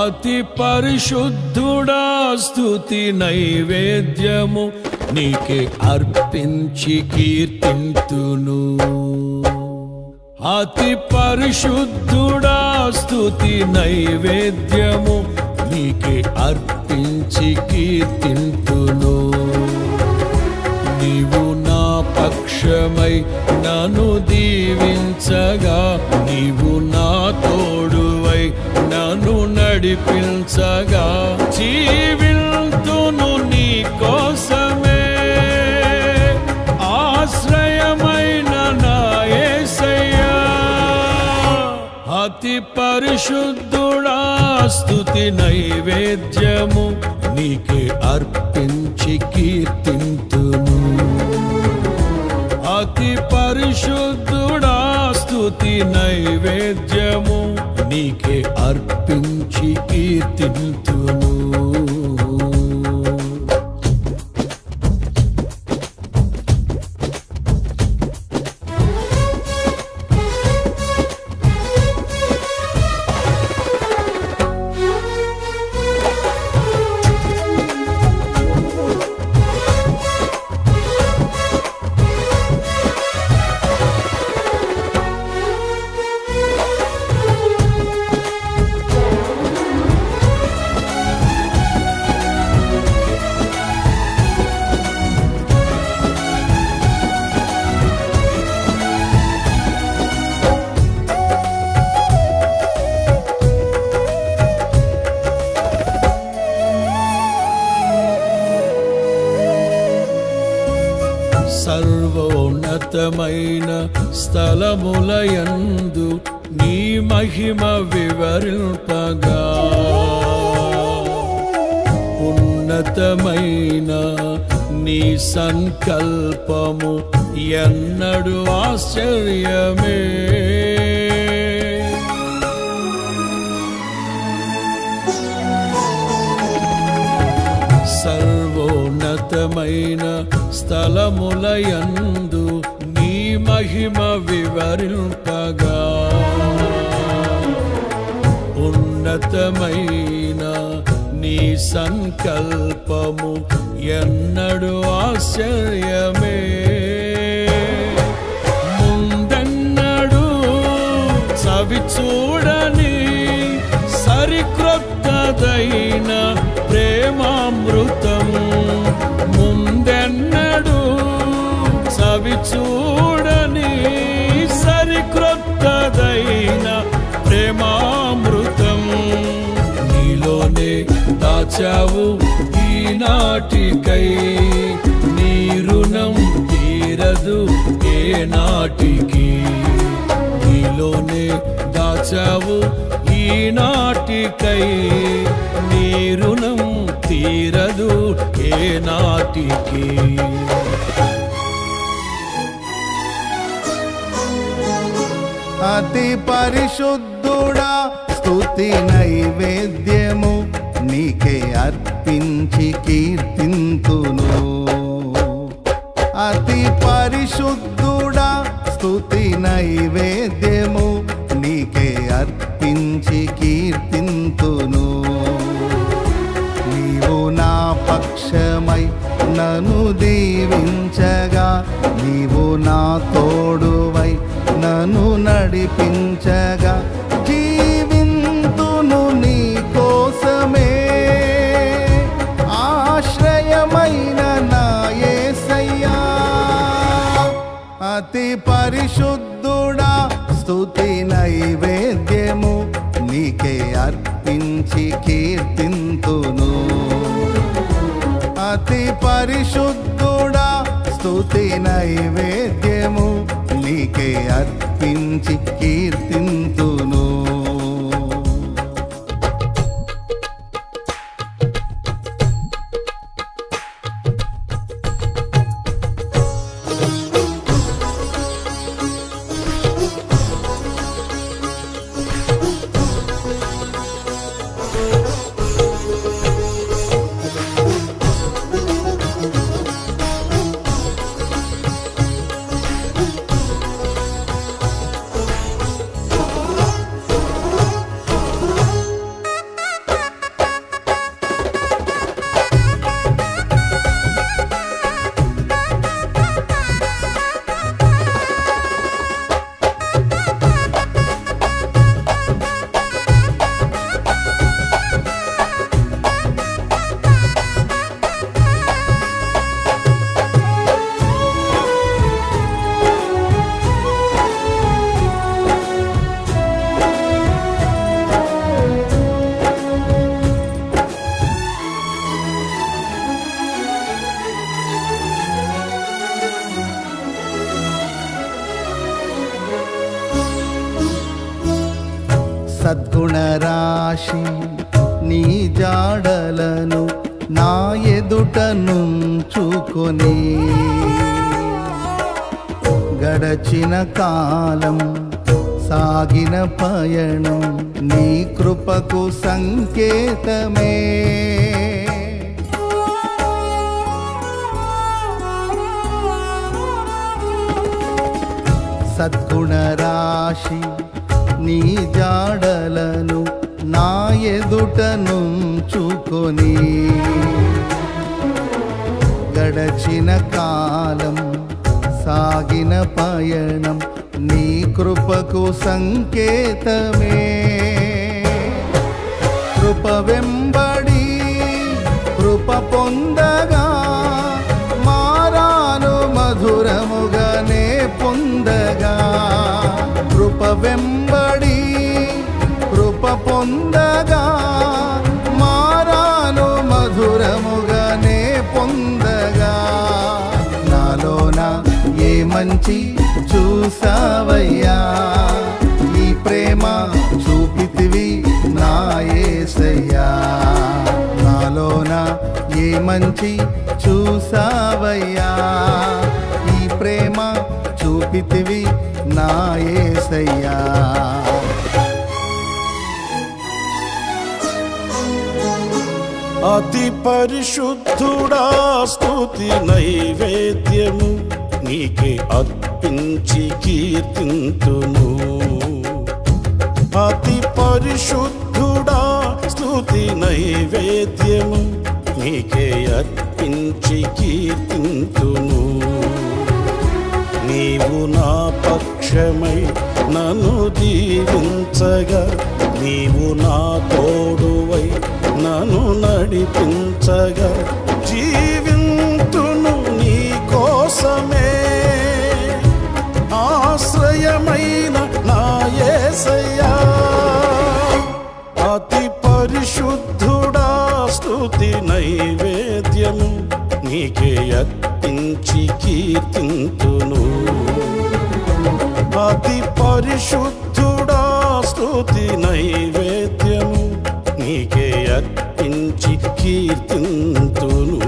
అతి పరిశుద్ధుడా స్తుతి నైవేద్యము నీకే అర్పించి కీర్తింతును అతి పరిశుద్ధుడా స్తుతి నైవేద్యము నీకే అర్పించి కీర్తింతును నీవు నా పక్షమై నన్ను దీవించగా నీవు నా తోడువై నన్ను నడిపించగా జీవింతును నీ కోసమే ఆశ్రయమైన నా యేసయ్యా అతి పరిశుద్ధుడా స్తుతి నైవేద్యము నీకే అర్పించి కీర్తింతును అతి పరిశుద్ధుడా స్తుతి నైవేద్యము నీకే అర్పించి కీర్తింతును సర్వోన్నతమైన స్థలములయందు నీ మహిమ వివరింపగా ఉన్నతమైన నీ సంకల్పము ఎన్నడు ఆశ్చర్యమే సర్వోన్నతమైన స్థలములయందు నీ మహిమ వివరింపగా ఉన్నతమైన నీ సంకల్పము ఎన్నడు ఆశ్చర్యమే ముందెన్నడు చవి చూడని సరిక్రొత్తదైన ప్రేమామృతం ముందెన్నడు చవి చూడని సరిక్రొత్తదైన ప్రేమామృతం నీలోనే దాచావు ఈనాటికై నీ రుణం తీరదు ఏ నాటికి నీలోనే దాచావు ఈనాటికై నీ రుణం తీరదు ఏ నాటికి అతి పరిశుద్ధుడా స్తుతి నైవేద్యము నీకే అర్పించి కీర్తింతును అతి పరిశుద్ధుడా స్తుతి నైవేద్యము నీకే అర్పించి కీర్తింతును నీవు నా పక్షమై నన్ను దీవించగా నీవు నా తోడువై నన్ను నడిపించగా జీవింతును నీ కోసమే ఆశ్రయమైన నా యేసయ్యా అతి పరిశుద్ధుడా స్తుతి నైవేద్యము నీకే అర్పించి కీర్తింతును అతి పరిశుద్ధుడా స్తుతి నైవేద్యము నీకే అర్పించి కీర్తింతును సద్గుణ రాశి నీ జాడలను నా ఎదుట నుంచుకొని గడచిన కాలం సాగిన పయనం నీ కృపకు సంకేతమే సద్గుణ రాశి నీ జాడలను నా ఎదుట నుంచుకొని గడచిన కాలం సాగిన పయనం నీ కృపకు సంకేతమే కృప వెంబడి కృప పొందగా మారాను మధురముగానే పొందగా కృప వెంబడి కృప పొందగా మారాను మధురముగానే పొందగా నాలోన ఏ మంచి చూసావయ్యా ఈ ప్రేమ చూపితివి నా యేసయ్యా నాలోన ఏ మంచి చూసావయ్యా ఈ ప్రేమ చూపితివి నా యేసయ్యా అతి పరిశుద్ధుడా స్తుతి నైవేద్యము నీకే అర్పించి కీర్తింతును అతి పరిశుద్ధుడా స్తుతి నైవేద్యము నీకే అర్పించి కీర్తింతును నీవు నా పక్షమై నన్ను దీవించగా నీవు నా తోడువై నన్ను నడిపించగా జీవింతును నీ కోసమే ఆశ్రయమైన నా యేసయ్యా అతి పరిశుద్ధుడా స్తుతి నైవేద్యము నీకే అర్పించి కీర్తింతును అతి పరిశుద్ధుడా స్తుతి నైవేద్యము నీకే అర్పించి కీర్తింతును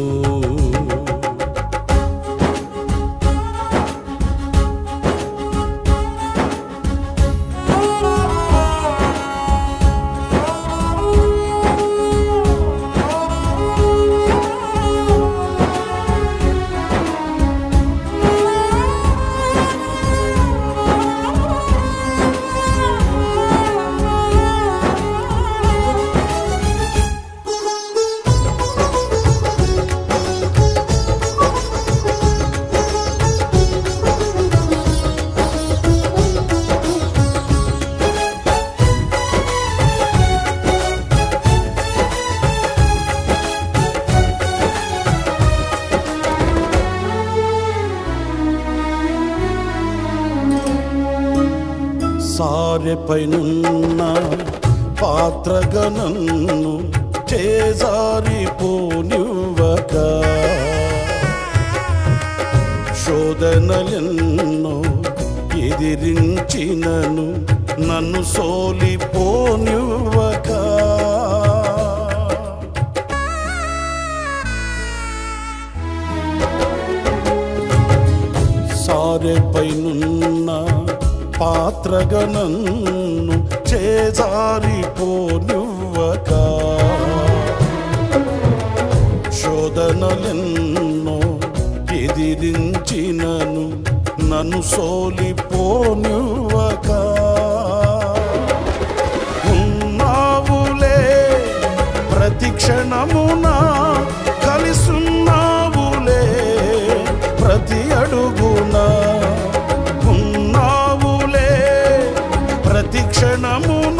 సారెపైనున్న పాత్రగనన్ను చేజారిపోనివ్వక శోధనలెన్నో ఎదిరించినను నన్ను సోలిపోనివ్వక సారెపైనున్న పాత్రగనన్ను చేజారిపోనివ్వక శోధనలెన్నో ఎదిరించినను నన్ను సోలిపోనివ్వక ఉన్నావులే ప్రతి క్షణమున కలిసున్నావులే ప్రతి అడుగున ఉన్నావులే ప్రతి క్షణమున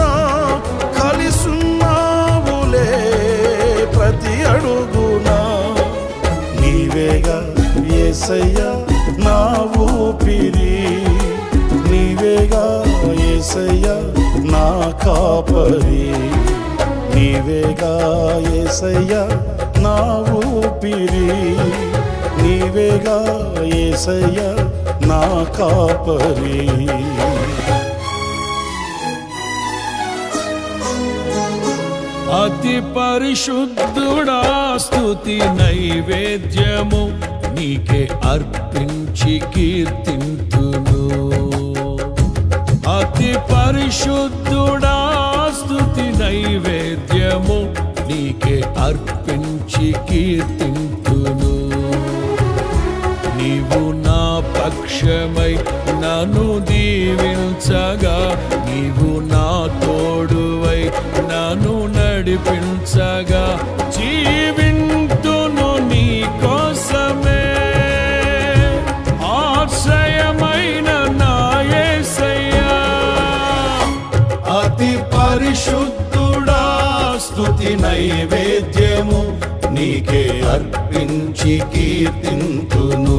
కలిసున్నావులే ప్రతి అడుగున నీవేగా ఏసయ్యా నా ఊపిరి నీవేగా ఏసయ్యా నా కాపరి నీవేగా ఏసయ్యా నా ఊపిరి నీవేగా ఏసయ్యా నా కాపరి అతి పరిశుద్ధుడా స్తుతి నైవేద్యము నీకే అర్పించి కీర్తింతును అతి పరిశుద్ధుడా స్తుతి నైవేద్యము నీకే అర్పించి కీర్తింతును నీవు నా పక్షమై నన్ను దీవించగా నీవు నా తోడువై నన్ను నడిపించగా జీవింతును నీ కోసమే ఆశ్రయమైన నా యేసయ్యా అతి పరిశుద్ధుడా స్తుతి నైవేద్యము నీకే అర్పించి కీర్తింతును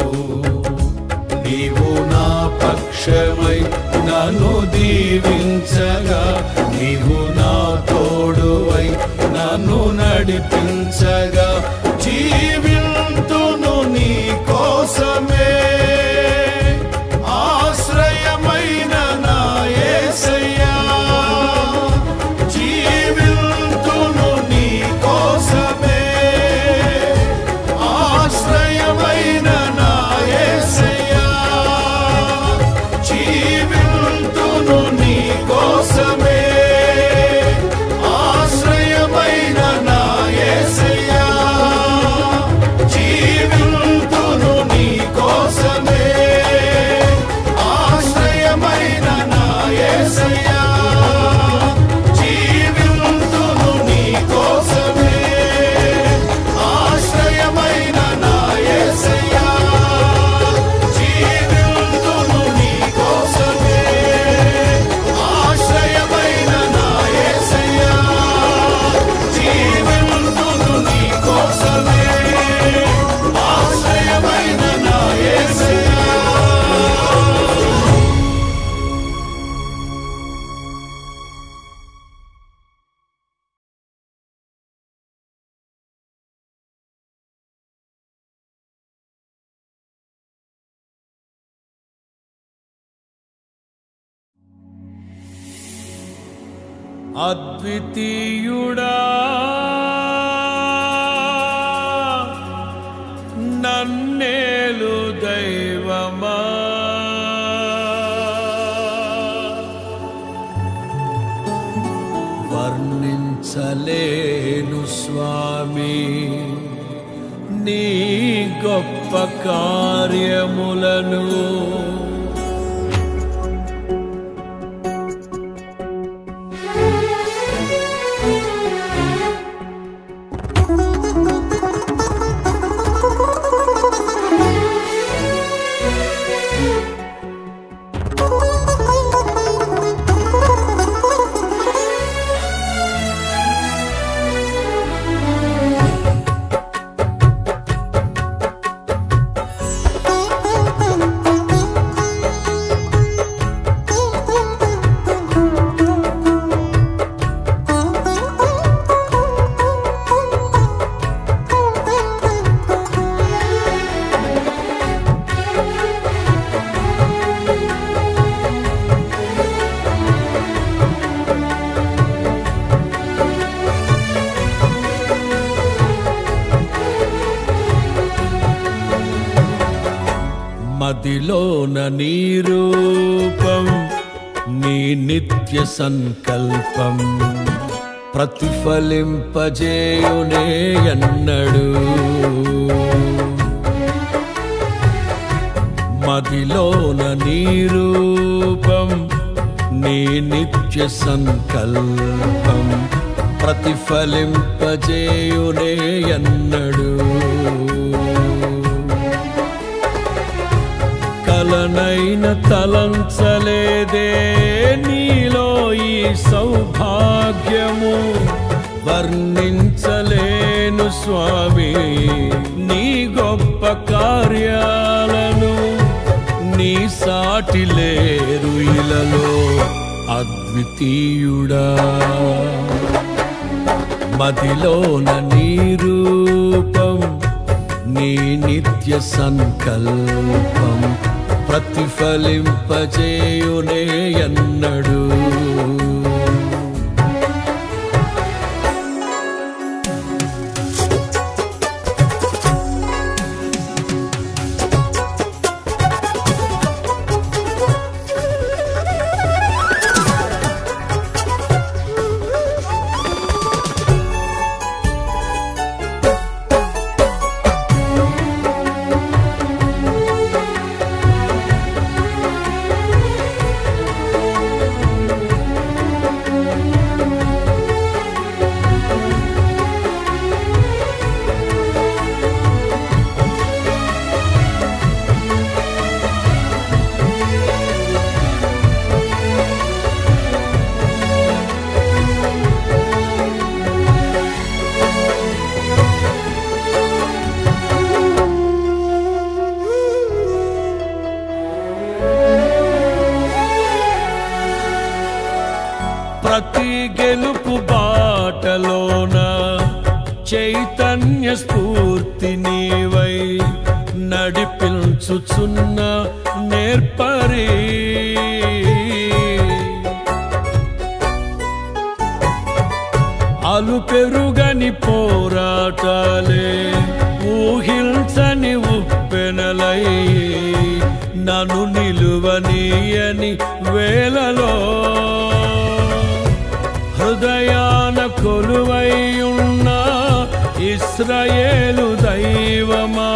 నీవు నా పక్షమై నన్ను దీవించగా నీవు నా తోడువై నన్ను నడిపించగా జీవింతును నీ కోసమే ఆశ్రయమైన నా యేసయ్యా జీవింతును నీ కోసమే ఆశ్రయమైన నా యేసయ్యా జీవింతును నీ కోసమే ఆశ్రయమైన నా యేసయ్యా జీవింతును నీ కోసమే ఆశ్రయమైన నా యేసయ్యా జీవింతును నీ కోసమే ఆశ్రయమైన నా యేసయ్యా జీవింతును నీ కోసమే ఆశ్రయమైన నా యేసయ్యా జీవింతును నీ కోసమే ఆశ్రయమైన నా యేసయ్యా అద్వితీయుడా నన్నేలు దైవమా వర్ణించలేను స్వామి నీ గొప్ప కార్యములను మదిలోన నీ రూపం నీ నిత్య సంకల్పం ప్రతిఫలింపజేయునే ఎన్నడు మదిలోన నీ రూపం నీ నిత్య సంకల్పం ప్రతిఫలింపజేయునే ఎన్నడు కలనైన తలంచలేదే నీలో ఈ సౌభాగ్యము వర్ణించలేను స్వామి నీ గొప్ప కార్యాలను నీ సాటి లేరు ఇలలో అద్వితీయుడా మదిలోన నీ రూపం నీ నిత్య సంకల్పం ప్రతిఫలింపజేయునే ఎన్నడు ప్రతి గెలుపు బాటలోన చైతన్య స్ఫూర్తి నీవై నడిపించుచున్న నేర్పరి అలు పెరుగని పోరాటాలే ఊహించని ఉప్పెనలై నన్ను నిలువనీయని వేలలో హృదయాన కొలువై ఉన్న ఇస్రాయేలు దైవమా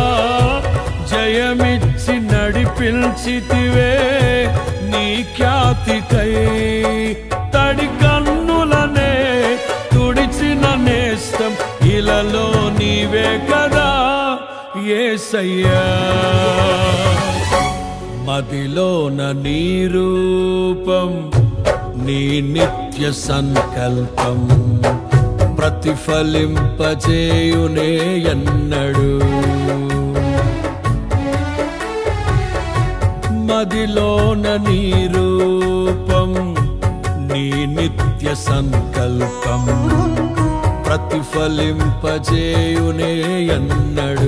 జయమిచ్చి నడిపించితివే నీ ఖ్యాతికై తడి కన్నులనే తుడిచిన నేస్తం ఇలలో నీవే కదా ఏసయ్యా మదిలోన నీ రూపం నీ నిత్య సంకల్పం ప్రతిఫలింపజేయునే ఎన్నడు మదిలోన నీ రూపం నీ నిత్య సంకల్పం ప్రతిఫలింపజేయునే ఎన్నడు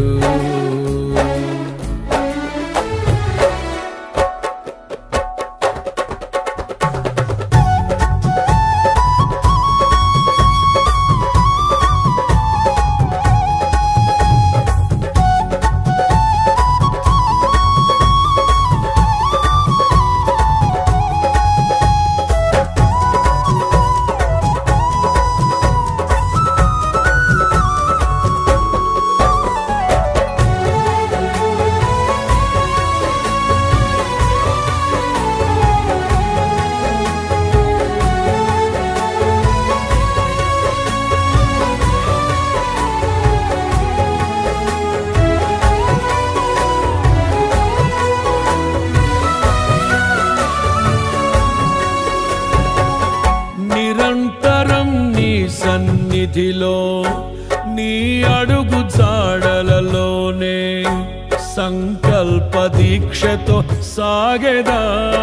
నిరంతరం నీ సన్నిధిలో నీ అడుగు జాడలలోనే సంకల్ప దీక్షతో సాగెదా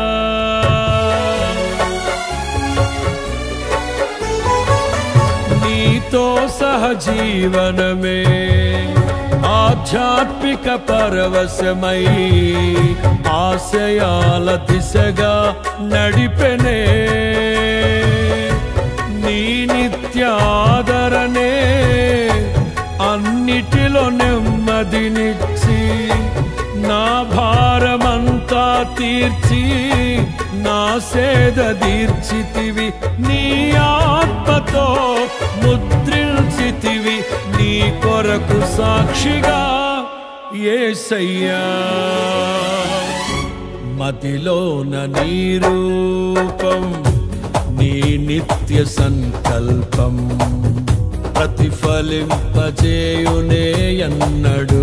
నీతో సహజీవనమే ఆధ్యాత్మిక పరవశమై ఆశయాల దిశగా నడిపెనే నీ నిత్యాదరణే అన్నిటిలో నెమ్మదినిచ్చి నా భారమంతా తీర్చి నా సేద తీర్చితివి నీ ఆత్మతో ముద్రించితివి నీ కొరకు సాక్షిగా ఏసయ్యా మదిలోన నీ రూపం నీ నిత్య సంకల్పం ప్రతిఫలింపజేయునే అన్నడు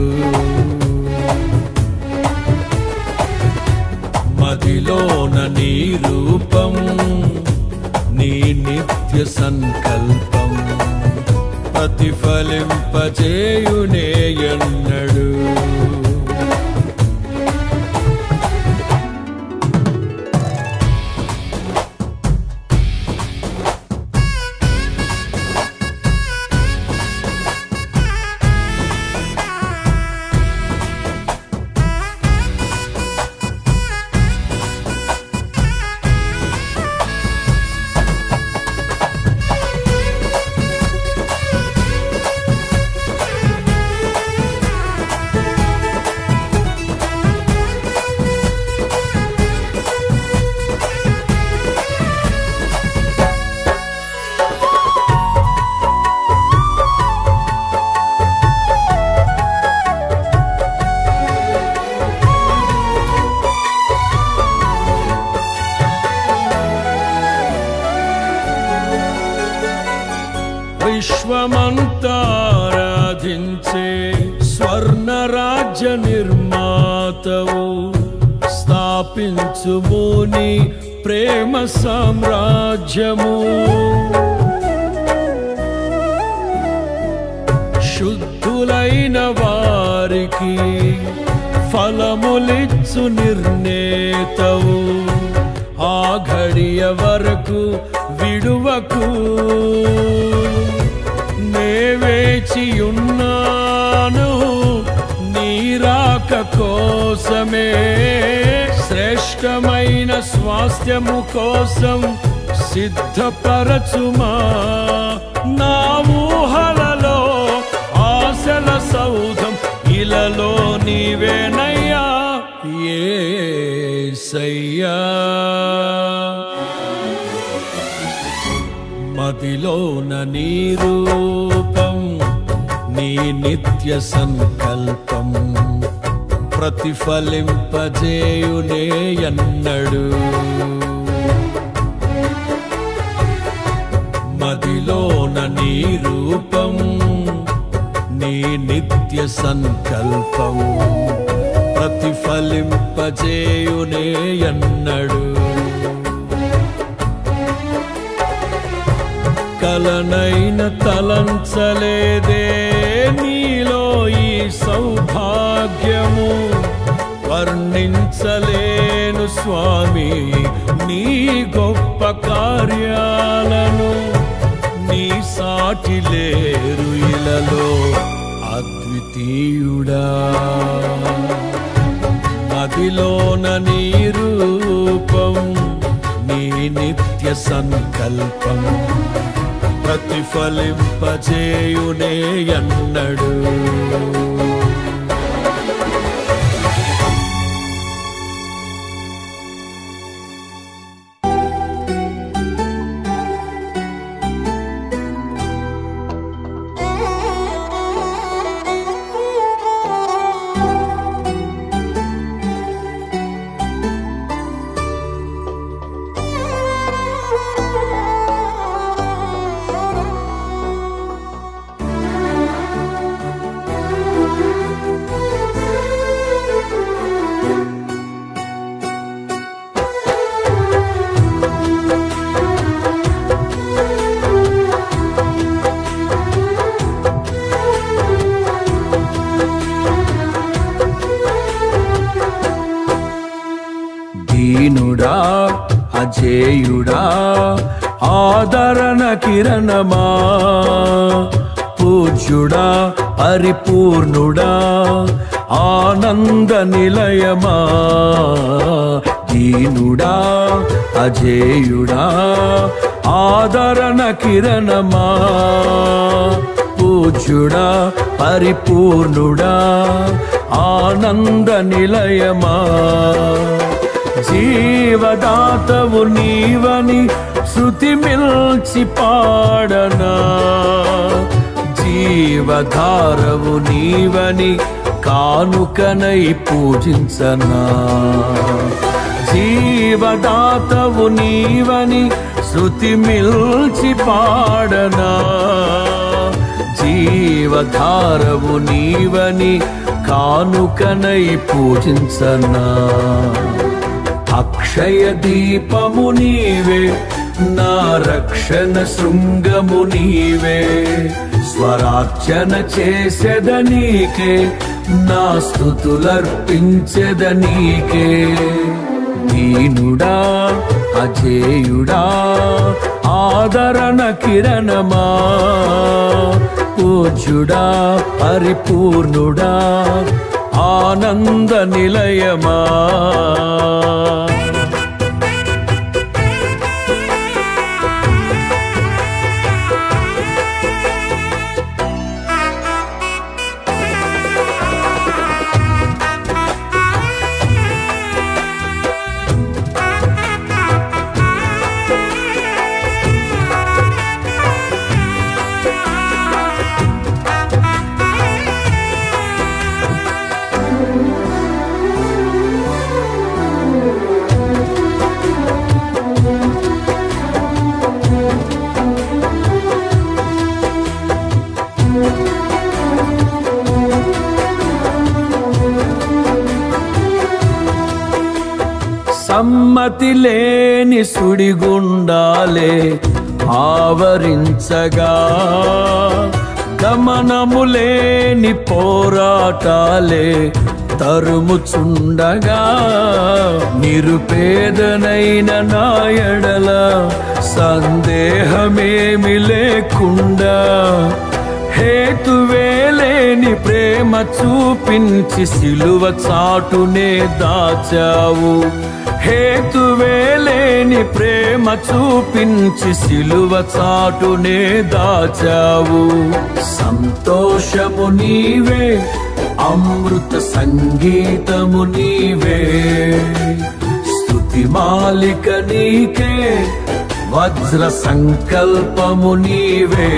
మదిలోన నీ రూపం నీ నిత్య సంకల్పం ప్రతిఫలింపజేయునే ఎన్నడు విశ్వమంతారాధించే స్వర్ణ రాజ్య నిర్మాతవు స్థాపించుము నీ ప్రేమ సామ్రాజ్యము శుద్ధులైన వారికి ఫలములిచ్చు నిర్ణేతవు ఆ ఘడియ వరకు విడువకు నే వేచియున్నాను నీరాక కోసమే శ్రేష్టమైన స్వాస్థ్యము కోసం సిద్ధపరచుమా నా ఊహలలో ఆశల సౌధం ఇలలో నీవేనయ్యా ఏసయ్యా మదిలోన నీ రూపం నీ నిత్య సంకల్పం ప్రతిఫలింపజేయునే ఎన్నడు మదిలోన నీ రూపం నీ నిత్య సంకల్పం ప్రతిఫలింపజేయునే ఎన్నడు కలనైన తలంచలేదే నీలో ఈ సౌభాగ్యము వర్ణించలేను స్వామి నీ గొప్ప కార్యాలను నీ సాటి లేరు ఇలలో అద్వితీయుడా నదిలోన నీ రూపం నీ నిత్య సంకల్పం ప్రతిఫలింపజేయునే ఎన్నడు దీనుడా అజేయుడా ఆదరణ కిరణమా పూజ్యుడా పరిపూర్ణుడా ఆనంద నిలయమా దీనుడా అజేయుడా ఆదరణ కిరణమా పూజ్యుడా పరిపూర్ణుడా ఆనంద నిలయమా జీవదాతవు నీవని శృతి మిల్చి పాడనా జీవధారవు నీవని కానుకనై పూజించనా జీవదాతవు నీవని శృతి మిల్చి పాడనా జీవధారవు నీవని కానుకనై పూజించనా అక్షయ దీపము నీవే నా రక్షణ శృంగము నీవే స్వరార్చన చేసెద నీకే నా స్థుతులర్పించెద నీకే దీనుడా అజేయుడా ఆదరణ కిరణమా పూజ్యుడా పరిపూర్ణుడా ఆనంద నిలయమా సమ్మతి లేని సుడిగుండాలే ఆవరించగా గమనము లేని పోరాటాలే తరుముచుండగా నిరుపేదనైన నాయడల సందేహమేమి లేకుండా హేతువేలేని ప్రేమ చూపించి సిలువ చాటునే దాచావు హేతువేలేని ప్రేమ చూపించి సిలువ చాటునే దాచావు సంతోషము నీవే అమృత సంగీతము నీవే స్తుతి మాలిక నీకే వజ్ర సంకల్పము నీవే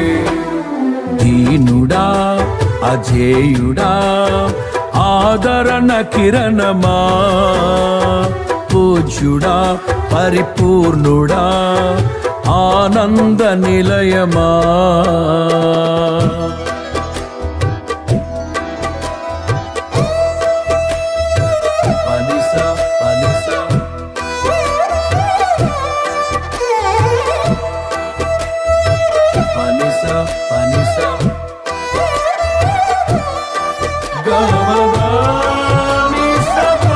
దీనుడా అజేయుడా ఆదరణ కిరణమా పూజ్యుడా పరిపూర్ణుడా ఆనంద నిలయమా పనిస పనిస పనిస పనిస గమగాని సపా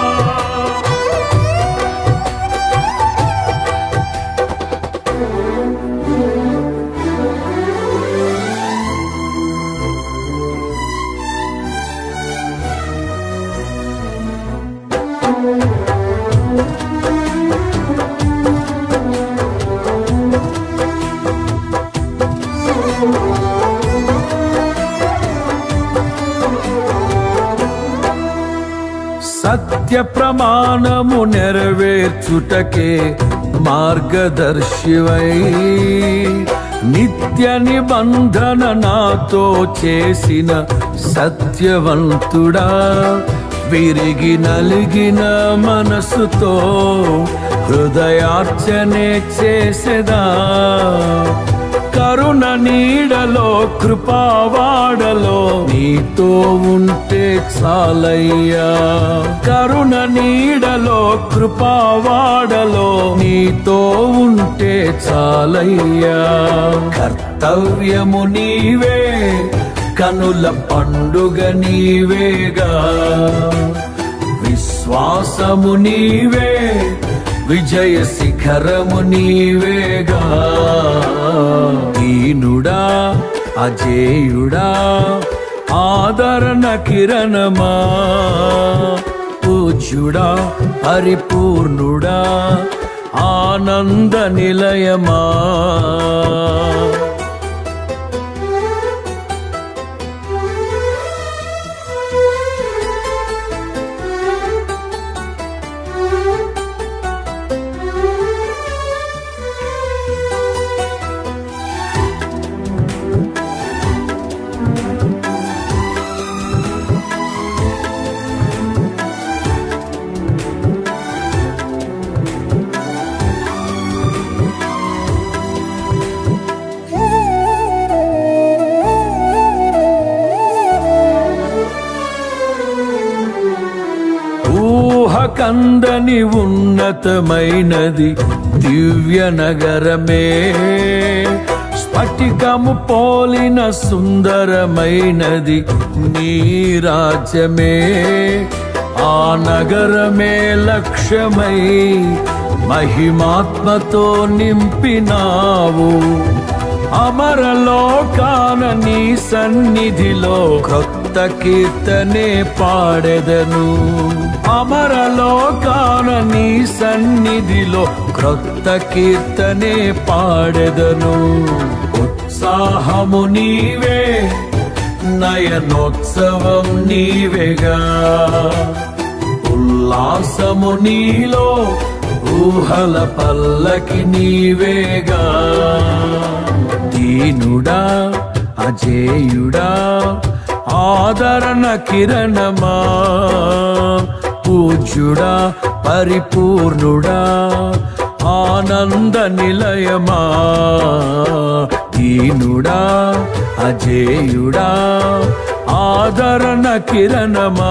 సత్య ప్రమాణము నెరవేర్చుటకే మార్గదర్శివై నిత్య నిబంధన నాతో చేసిన సత్యవంతుడా విరిగి నలిగిన మనసుతో హృదయార్చనే చేసెదా కరుణ నీడలో కృపావాడలో నీతో ఉంటే చాలయ్యా కరుణ నీడలో కృపావాడలో నీతో ఉంటే చాలయ్యా కర్తవ్యము నీవే కనుల పండుగ నీవేగా విశ్వాసము నీవే విజయ శిఖరము నీవేగా దీనుడా అజేయుడా ఆదరణ కిరణమా పూజ్యుడా పరిపూర్ణుడా ఆనంద నిలయమా ఊహకందని ఉన్నతమైనది దివ్య నగరమే స్ఫటికము పోలిన సుందరమైనది నీ రాజ్యమే ఆ నగరమే లక్ష్యమై మహిమాత్మతో నింపినావు అమరలోకాన నీ సన్నిధిలో కొత్త కీర్తనే పాడెదను అమరలోకాన నీ సన్నిధిలో క్రొత్త కీర్తనే పాడెదను ఉత్సాహము నీవే నయనోత్సవం నీవేగా ఉల్లాసము నీలో ఊహల పల్లకి నీవేగా దీనుడా అజేయుడా ఆదరణ కిరణమా పూజ్యుడా పరిపూర్ణుడా ఆనంద నిలయమా దీనుడా అజేయుడా ఆదరణ కిరణమా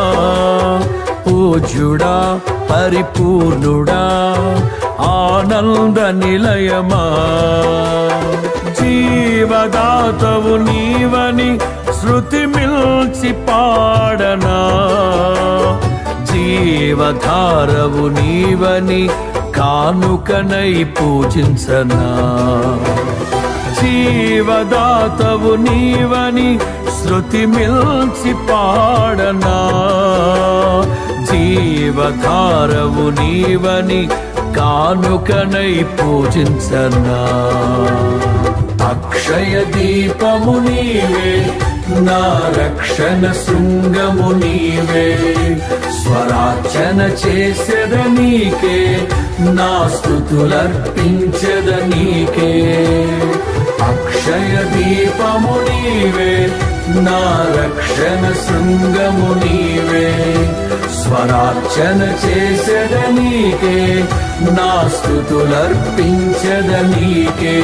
పూజ్యుడా పరిపూర్ణుడా ఆనంద నిలయమా జీవదాతవు నీవని శృతి మిల్చి పాడనా జీవధారవు నీవని కానుకనై పూజించనా జీవదాతవు నీవని శృతి మిల్చి పాడనా జీవధారవు నీవని కానుకనై పూజించనా అక్షయ దీపము నీవే నా రక్షణ శృంగము నీవే స్వరాచన చేసెద నీకే నా స్థుతులర్పించద నీకే అక్షయ దీపము నీవే నా రక్షణ శృంగము నీవే స్వరార్చన చేసెద నీకే నా స్థుతులర్పించద నీకే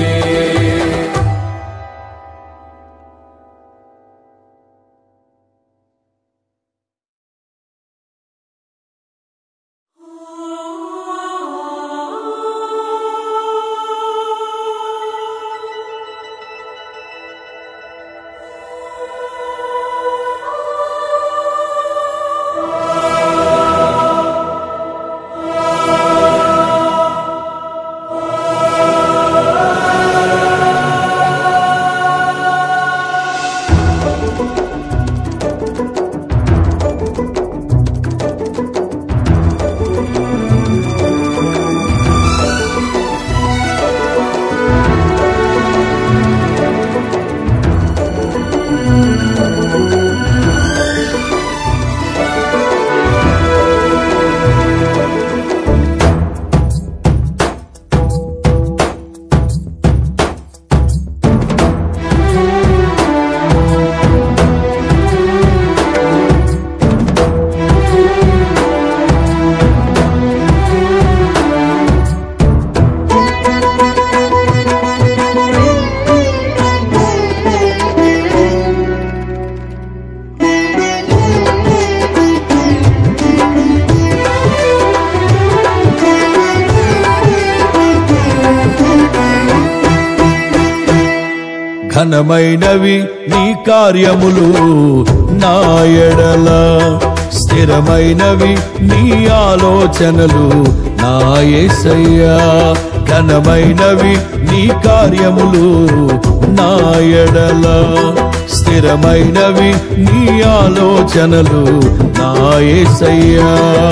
ఘనమైనవి నీ కార్యములు నా ఎడల స్థిరమైనవి నీ ఆలోచనలు నా యేసయ్యా ఘనమైనవి నీ కార్యములు నా ఎడల స్థిరమైనవి నీ ఆలోచనలు నా యేసయ్యా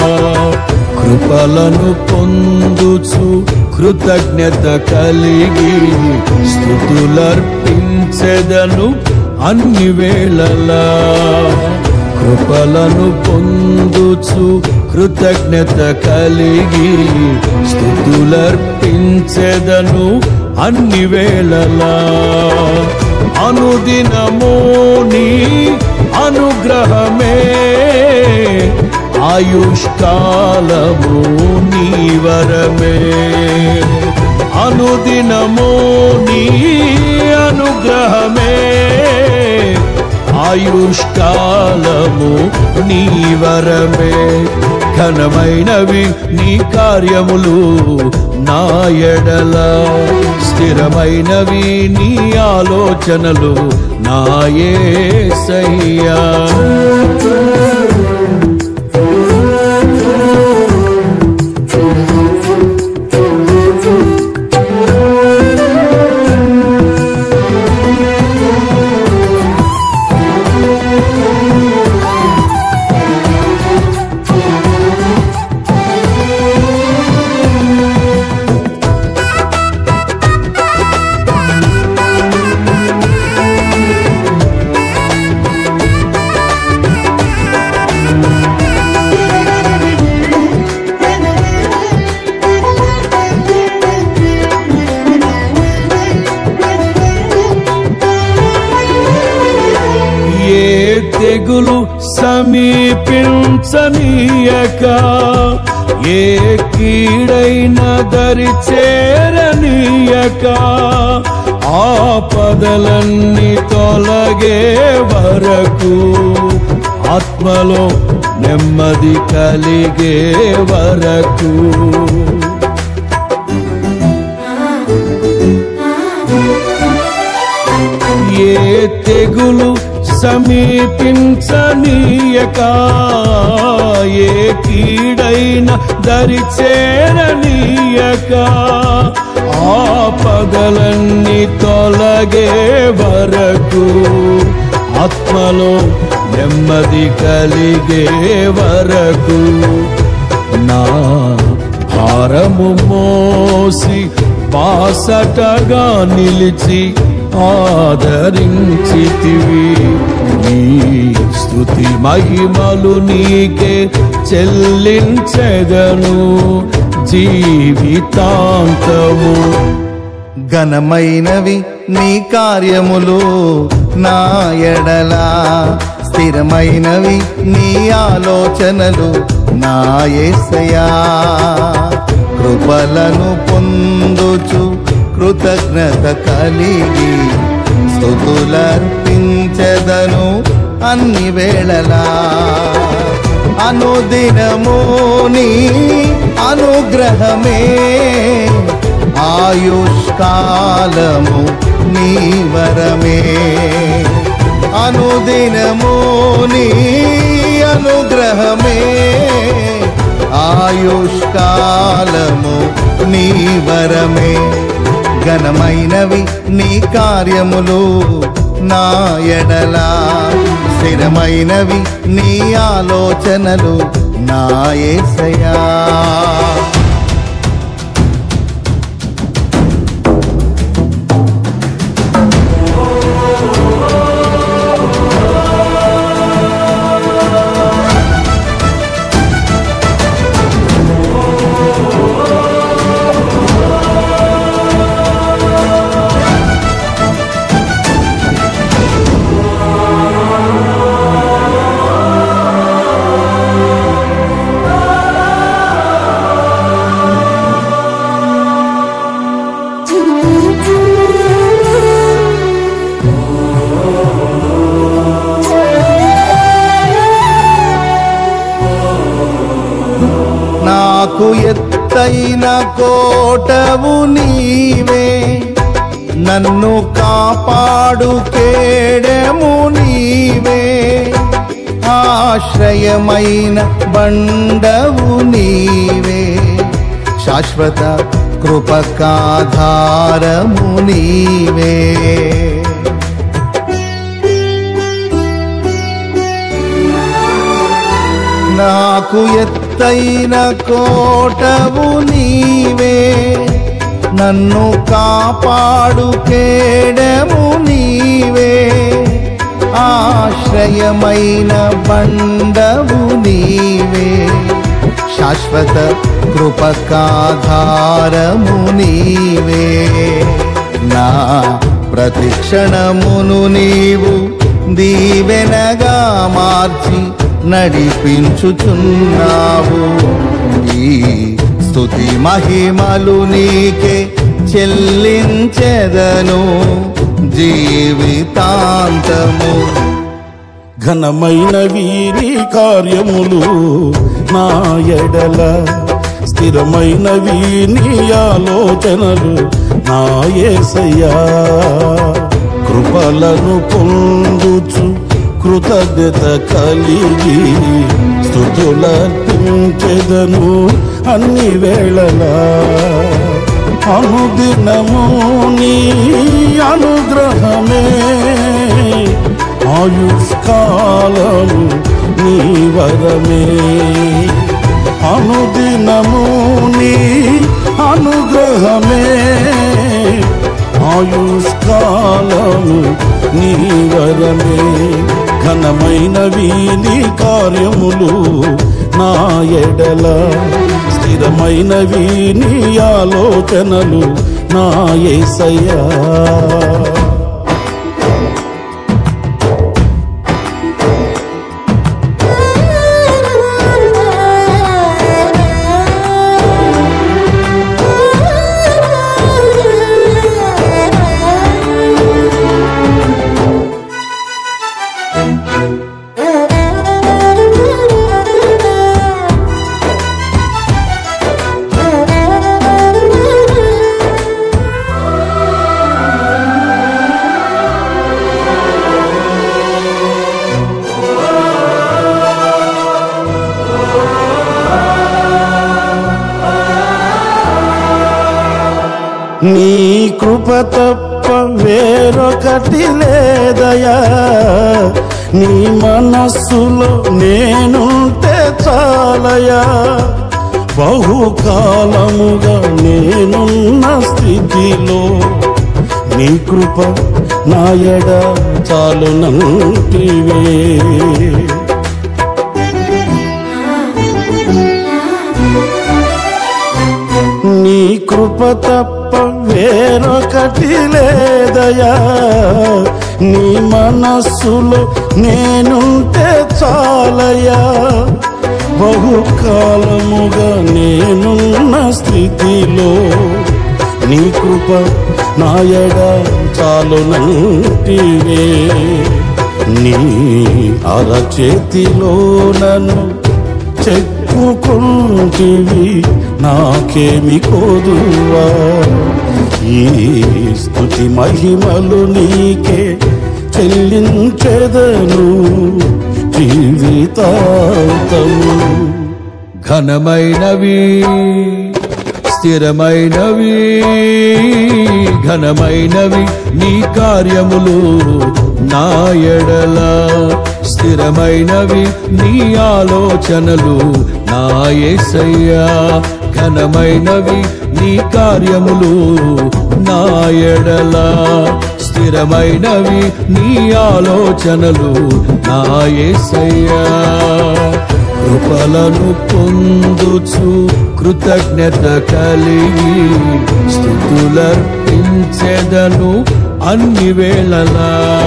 కృపలను పొందుచు కృతజ్ఞత కలిగి స్థుతులర్పించెదను అన్ని వేళలా కృపలను పొందుచు కృతజ్ఞత కలిగి స్థుతులర్పించెదను అన్ని వేళలా అనుదినము నీ అనుగ్రహమే ఆయుష్కాలము నీ వరమే అనుదినము నీ అనుగ్రహమే ఆయుష్కాలము నీ వరమే ఘనమైనవి నీ కార్యములు నా ఎడల స్థిరమైనవి నీ ఆలోచనలు నా యేసయ్యా ఏ తెగులు సమీపించనీయక ఏ కీడైన దరి చేరనీయక ఆపదలన్నీ తొలగే వరకు ఆత్మలో నెమ్మది కలిగే వరకు ఏ తెగులు సమీపించనీయక ఏ కీడైన దరి చేరనీయక ఆపదలన్నీ తొలగే వరకు ఆత్మలో నెమ్మది కలిగే వరకు నా భారము మోసి బాసటగా నిలిచి ఆదరించితివి నీ స్తుతి మహిమలు నీకే చెల్లించెదను జీవితాంతము ఘనమైనవి నీ కార్యములు నా ఎడలా స్థిరమైనవి నీ ఆలోచనలు నా యేసయా కృపలను పొందుచు కృతజ్ఞత కలిగి స్థుతులర్పించెదను అన్ని వేళలా అనుదినము నీ అనుగ్రహమే ఆయుష్కాలము నీ వరమే అనుదినము నీ అనుగ్రహమే ఆయుష్కాలము నీ వరమే ఘనమైనవి నీ కార్యములు నా ఎడలా స్థిరమైనవి నీ ఆలోచనలు నా యేసయా నాకు ఎత్తైన కోటవు నీవే నన్ను కాపాడు కేడము నీవే ఆశ్రయమైన బండవు నీవే శాశ్వత కృపకాధారము నీవే నాకు ఎత్తైన కోటవు నీవే నన్ను కాపాడు కేడము నీవే ఆశ్రయమైన బండవు నీవే శాశ్వత కృపకాధారము నీవే నా ప్రతిక్షణమును నీవు దీవెనగా మార్చి నడిపించుచున్నావు ఈ స్తుతి మహిమలు నీకే చెల్లించెదను జీవితాంతము ఘనమైనవి నీ కార్యములు నా ఎడల స్థిరమైనవి నీ ఆలోచనలు నా యేసయ్యా కృపలను పొందుచు కృతజ్ఞత కలిగి స్థుతులర్పించెదను అన్ని వేళలా అనుదినము నీ అనుగ్రహమే ఆయుష్కాలము నీ వరమే అనుదినము నీ అనుగ్రహమే ఆయుష్కాలము నీ వరమే ఘనమైనవి నీ కార్యములు నా ఎడల స్థిరమైనవి నీ ఆలోచనలు నా యేసయ్యా నీ కృప తప్ప వేరొకటి లేదయా నీ మనస్సులో నేనుంటే చాలయా బహుకాలముగా నేనున్న స్థితిలో నీ కృప నాయడ చాలునంటివే నీ కృప తప్ప వేరొకటి లేదయా నీ మనస్సులో నేనుంటే చాలయా బహుకాలముగా నేనున్న స్థితిలో నీ కృప నాయడ చాలునంటివే నీ అరచేతిలో నన్ను చెప్పుకుంటివి నాకేమి కోదువా ఈ స్థుతి మహిమలు నీకే చెల్లించెదను జీవితాంతము ఘనమైనవి స్థిరమైనవి ఘనమైనవి నీ కార్యములు నా ఎడల స్థిరమైనవి నీ ఆలోచనలు నా యేసయ్యా ఘనమైనవి నీ కార్యములు నా ఎడల స్థిరమైనవి నీ ఆలోచనలు నా యేసయ్యా కృపలను పొందుచు కృతజ్ఞత కలిగి స్థుతులర్పించెదను అన్ని వేళలా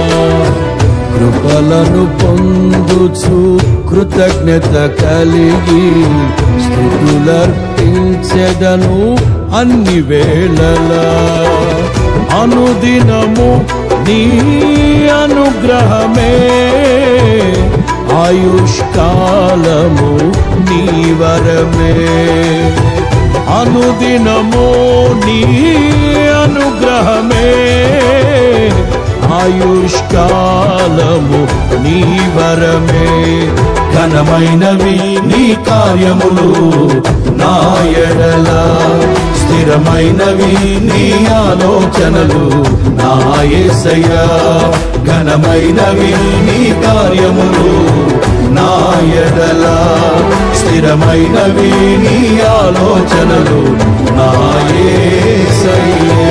కృపలను పొందుచు కృతజ్ఞత కలిగి స్థుతులర్పించెదను అన్ని వేళలా అనుదినము నీ అనుగ్రహమే ఆయుష్కాలము నీ వరమే అనుదినము నీ అనుగ్రహమే ఆయుష్కాలము నీ వరమే ఘనమైనవి నీ కార్యములు నా ఎడల స్థిరమైనవి నీ ఆలోచనలు నా యేసయ్యా ఘనమైనవి నీ కార్యములు నా ఎడల స్థిరమైనవి నీ ఆలోచనలు నా యేసయ్యా